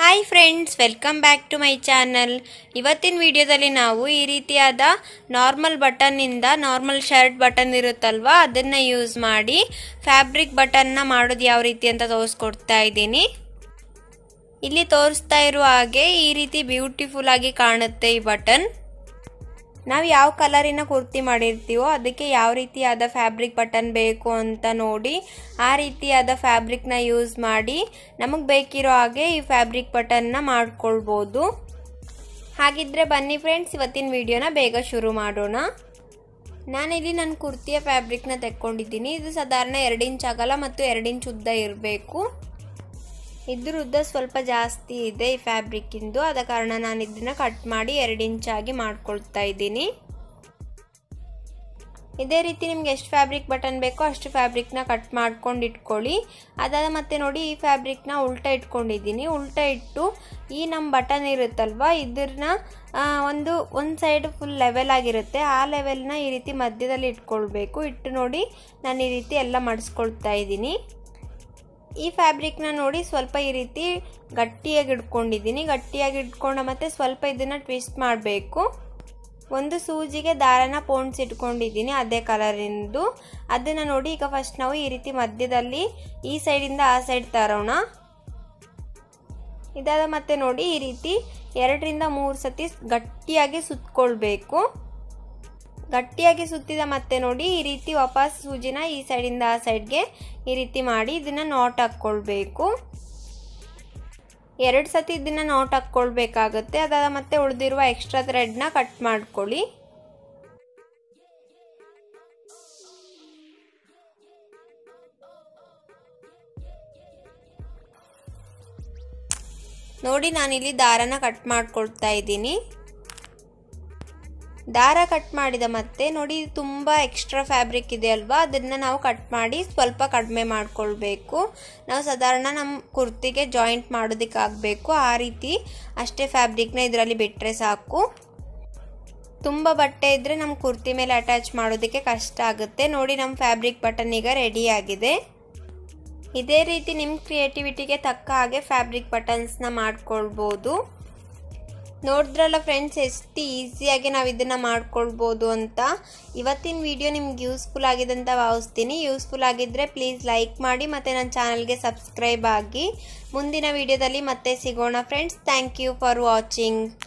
hi friends welcome back to my channel ಇವತ್ತಿನ ವಿಡಿಯೋದಲ್ಲಿ ನಾವು ಈ ರೀತಿಯಾದ ನಾರ್ಮಲ್ ಬಟನ್ನಿಂದ ನಾರ್ಮಲ್ ಶರ್ಟ್ ಬಟನ್ ಇರುತ್ತಲ್ವ ಅದನ್ನು ಯೂಸ್ ಮಾಡಿ ಫ್ಯಾಬ್ರಿಕ್ ಬಟನ್ನ ಮಾಡೋದು ಯಾವ ರೀತಿ ಅಂತ ತೋರಿಸ್ಕೊಡ್ತಾ ಇದ್ದೀನಿ ಇಲ್ಲಿ ತೋರಿಸ್ತಾ ಇರುವ ಹಾಗೆ ಈ ರೀತಿ ಬ್ಯೂಟಿಫುಲ್ ಆಗಿ ಕಾಣುತ್ತೆ ಈ ಬಟನ್ ನಾವು ಯಾವ ಕಲರಿನ ಕುರ್ತಿ ಮಾಡಿರ್ತೀವೋ ಅದಕ್ಕೆ ಯಾವ ರೀತಿಯಾದ ಫ್ಯಾಬ್ರಿಕ್ ಬಟನ್ ಬೇಕು ಅಂತ ನೋಡಿ ಆ ರೀತಿಯಾದ ಫ್ಯಾಬ್ರಿಕ್ನ ಯೂಸ್ ಮಾಡಿ ನಮಗೆ ಬೇಕಿರೋ ಹಾಗೆ ಈ ಫ್ಯಾಬ್ರಿಕ್ ಬಟನ್ನ ಮಾಡ್ಕೊಳ್ಬೋದು ಹಾಗಿದ್ರೆ ಬನ್ನಿ ಫ್ರೆಂಡ್ಸ್ ಇವತ್ತಿನ ವಿಡಿಯೋನ ಬೇಗ ಶುರು ಮಾಡೋಣ ನಾನಿಲ್ಲಿ ನನ್ನ ಕುರ್ತಿಯ ಫ್ಯಾಬ್ರಿಕ್ನ ತೆಕ್ಕೊಂಡಿದ್ದೀನಿ ಇದು ಸಾಧಾರಣ ಎರಡು ಇಂಚ್ ಅಗಲ ಮತ್ತು ಎರಡು ಇಂಚ್ ಉದ್ದ ಇರಬೇಕು ಇದ್ರ ಉದ್ದ ಸ್ವಲ್ಪ ಜಾಸ್ತಿ ಇದೆ ಈ ಫ್ಯಾಬ್ರಿಕ್ಕಿಂದು ಆದ ಕಾರಣ ನಾನು ಇದನ್ನ ಕಟ್ ಮಾಡಿ ಎರಡು ಇಂಚಾಗಿ ಮಾಡ್ಕೊಳ್ತಾ ಇದ್ದೀನಿ ಇದೇ ರೀತಿ ನಿಮ್ಗೆ ಎಷ್ಟು ಫ್ಯಾಬ್ರಿಕ್ ಬಟನ್ ಬೇಕೋ ಅಷ್ಟು ಫ್ಯಾಬ್ರಿಕ್ನ ಕಟ್ ಮಾಡ್ಕೊಂಡು ಇಟ್ಕೊಳ್ಳಿ ಅದಾದ ಮತ್ತೆ ನೋಡಿ ಈ ಫ್ಯಾಬ್ರಿಕ್ನ ಉಲ್ಟಾ ಇಟ್ಕೊಂಡಿದ್ದೀನಿ ಉಲ್ಟಾ ಇಟ್ಟು ಈ ನಮ್ಮ ಬಟನ್ ಇರುತ್ತಲ್ವ ಇದನ್ನ ಒಂದು ಒಂದು ಸೈಡ್ ಫುಲ್ ಲೆವೆಲ್ ಆಗಿರುತ್ತೆ ಆ ಲೆವೆಲ್ನ ಈ ರೀತಿ ಮಧ್ಯದಲ್ಲಿ ಇಟ್ಕೊಳ್ಬೇಕು ಇಟ್ಟು ನೋಡಿ ನಾನು ಈ ರೀತಿ ಎಲ್ಲ ಮಡಿಸ್ಕೊಳ್ತಾ ಇದ್ದೀನಿ ಈ ಫ್ಯಾಬ್ರಿಕ್ನ ನೋಡಿ ಸ್ವಲ್ಪ ಈ ರೀತಿ ಗಟ್ಟಿಯಾಗಿ ಇಟ್ಕೊಂಡಿದ್ದೀನಿ ಗಟ್ಟಿಯಾಗಿ ಇಟ್ಕೊಂಡು ಮತ್ತೆ ಸ್ವಲ್ಪ ಇದನ್ನು ಟ್ವಿಸ್ಟ್ ಮಾಡಬೇಕು ಒಂದು ಸೂಜಿಗೆ ದಾರನ ಪೋಣ್ಸ್ ಇಟ್ಕೊಂಡಿದ್ದೀನಿ ಅದೇ ಕಲರಿಂದು ಅದನ್ನು ನೋಡಿ ಈಗ ಫಸ್ಟ್ ನಾವು ಈ ರೀತಿ ಮಧ್ಯದಲ್ಲಿ ಈ ಸೈಡಿಂದ ಆ ಸೈಡ್ ತರೋಣ ಇದಾದ ಮತ್ತೆ ನೋಡಿ ಈ ರೀತಿ ಎರಡರಿಂದ ಮೂರು ಸತಿ ಗಟ್ಟಿಯಾಗಿ ಸುತ್ಕೊಳ್ಬೇಕು ಗಟ್ಟಿಯಾಗಿ ಸುತ್ತಿದ ಮತ್ತೆ ನೋಡಿ ಈ ರೀತಿ ವಾಪಸ್ ಸೂಜಿನ ಈ ಸೈಡಿಂದ ಆ ಸೈಡ್ಗೆ ಈ ರೀತಿ ಮಾಡಿ ಇದನ್ನ ನಾಟ್ ಹಾಕ್ಕೊಳ್ಬೇಕು ಎರಡು ಸತಿ ಇದನ್ನ ನಾಟ್ ಹಾಕ್ಕೊಳ್ಬೇಕಾಗುತ್ತೆ ಅದಾದ ಮತ್ತೆ ಉಳಿದಿರುವ ಎಕ್ಸ್ಟ್ರಾ ಥ್ರೆಡ್ನ ಕಟ್ ಮಾಡ್ಕೊಳ್ಳಿ ನೋಡಿ ನಾನಿಲ್ಲಿ ದಾರನ ಕಟ್ ಮಾಡ್ಕೊಳ್ತಾ ಇದ್ದೀನಿ ದಾರ ಕಟ್ ಮಾಡಿದ ಮತ್ತೆ ನೋಡಿ ತುಂಬ ಎಕ್ಸ್ಟ್ರಾ ಫ್ಯಾಬ್ರಿಕ್ ಇದೆ ಅಲ್ವಾ ಅದನ್ನು ನಾವು ಕಟ್ ಮಾಡಿ ಸ್ವಲ್ಪ ಕಡಿಮೆ ಮಾಡ್ಕೊಳ್ಬೇಕು ನಾವು ಸಾಧಾರಣ ನಮ್ಮ ಕುರ್ತಿಗೆ ಜಾಯಿಂಟ್ ಮಾಡೋದಕ್ಕಾಗಬೇಕು ಆ ರೀತಿ ಅಷ್ಟೇ ಫ್ಯಾಬ್ರಿಕ್ನ ಇದರಲ್ಲಿ ಬಿಟ್ಟರೆ ಸಾಕು ತುಂಬ ಬಟ್ಟೆ ಇದ್ದರೆ ನಮ್ಮ ಕುರ್ತಿ ಮೇಲೆ ಅಟ್ಯಾಚ್ ಮಾಡೋದಕ್ಕೆ ಕಷ್ಟ ಆಗುತ್ತೆ ನೋಡಿ ನಮ್ಮ ಫ್ಯಾಬ್ರಿಕ್ ಬಟನ್ ಈಗ ರೆಡಿ ಆಗಿದೆ ಇದೇ ರೀತಿ ನಿಮ್ಮ ಕ್ರಿಯೇಟಿವಿಟಿಗೆ ತಕ್ಕ ಹಾಗೆ ಫ್ಯಾಬ್ರಿಕ್ ಬಟನ್ಸ್ನ ಮಾಡ್ಕೊಳ್ಬೋದು ನೋಡಿದ್ರಲ್ಲ ಫ್ರೆಂಡ್ಸ್ ಎಷ್ಟು ಈಸಿಯಾಗಿ ನಾವು ಇದನ್ನು ಮಾಡ್ಕೊಳ್ಬೋದು ಅಂತ ಇವತ್ತಿನ ವಿಡಿಯೋ ನಿಮ್ಗೆ ಯೂಸ್ಫುಲ್ ಆಗಿದೆ ಅಂತ ಭಾವಿಸ್ತೀನಿ ಯೂಸ್ಫುಲ್ ಆಗಿದ್ದರೆ ಪ್ಲೀಸ್ ಲೈಕ್ ಮಾಡಿ ಮತ್ತು ನನ್ನ ಚಾನಲ್ಗೆ ಸಬ್ಸ್ಕ್ರೈಬ್ ಆಗಿ ಮುಂದಿನ ವಿಡಿಯೋದಲ್ಲಿ ಮತ್ತೆ ಸಿಗೋಣ friends thank you for watching